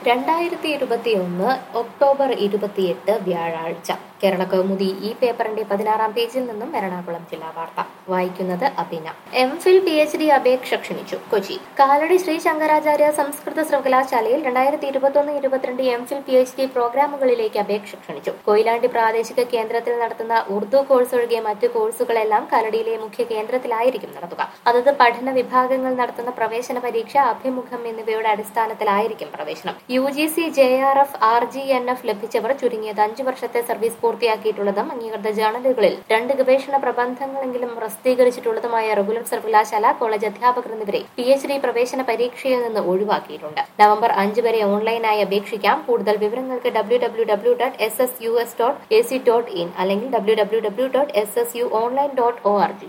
രണ്ടായിരത്തി ഇരുപത്തിയൊന്ന് ഒക്ടോബർ ഇരുപത്തിയെട്ട് വ്യാഴാഴ്ച കേരള കൗമുദി ഈ പേപ്പറിന്റെ പതിനാറാം പേജിൽ നിന്നും എറണാകുളം ജില്ലാ വാർത്ത വായിക്കുന്നത് Abhina M Phil P H D അപേക്ഷ ക്ഷണിച്ചു കൊച്ചി കാലടി ശ്രീ ശങ്കരാചാര്യ സംസ്കൃത സർവകലാശാലയിൽ രണ്ടായിരത്തി ഇരുപത്തൊന്ന് ഇരുപത്തിരണ്ട് M Phil P H D പ്രോഗ്രാമുകളിലേക്ക് അപേക്ഷ ക്ഷണിച്ചു കൊയിലാണ്ടി പ്രാദേശിക കേന്ദ്രത്തിൽ നടത്തുന്ന ഉറുദു കോഴ്സ് ഒഴികെ മറ്റ് കോഴ്സുകളെല്ലാം കാലടിയിലെ മുഖ്യ കേന്ദ്രത്തിലായിരിക്കും നടത്തുക അതത് പഠന വിഭാഗങ്ങൾ നടത്തുന്ന പ്രവേശന പരീക്ഷ അഭിമുഖം എന്നിവയുടെ അടിസ്ഥാനത്തിലായിരിക്കും പ്രവേശനം U G C J R F R G N F ലഭിച്ചവർ ചുരുങ്ങിയത് അഞ്ചു വർഷത്തെ സർവീസ് പൂർത്തിയാക്കിയിട്ടുള്ളതും അംഗീകൃത ജേണലുകളിൽ രണ്ട് ഗവേഷണ പ്രബന്ധങ്ങളെങ്കിലും പ്രസിദ്ധീകരിച്ചിട്ടുള്ളതുമായ റെഗുലർ സർവകലാശാല കോളേജ് അധ്യാപകർ എന്നിവരെ പി എച്ച് ഡി പ്രവേശന പരീക്ഷയിൽ നിന്ന് ഒഴിവാക്കിയിട്ടുണ്ട് നവംബർ അഞ്ച് വരെ ഓൺലൈനായി അപേക്ഷിക്കാം കൂടുതൽ വിവരങ്ങൾക്ക് W W W dot S S U S dot A C dot in അല്ലെങ്കിൽ W W W dot S S U online dot O R G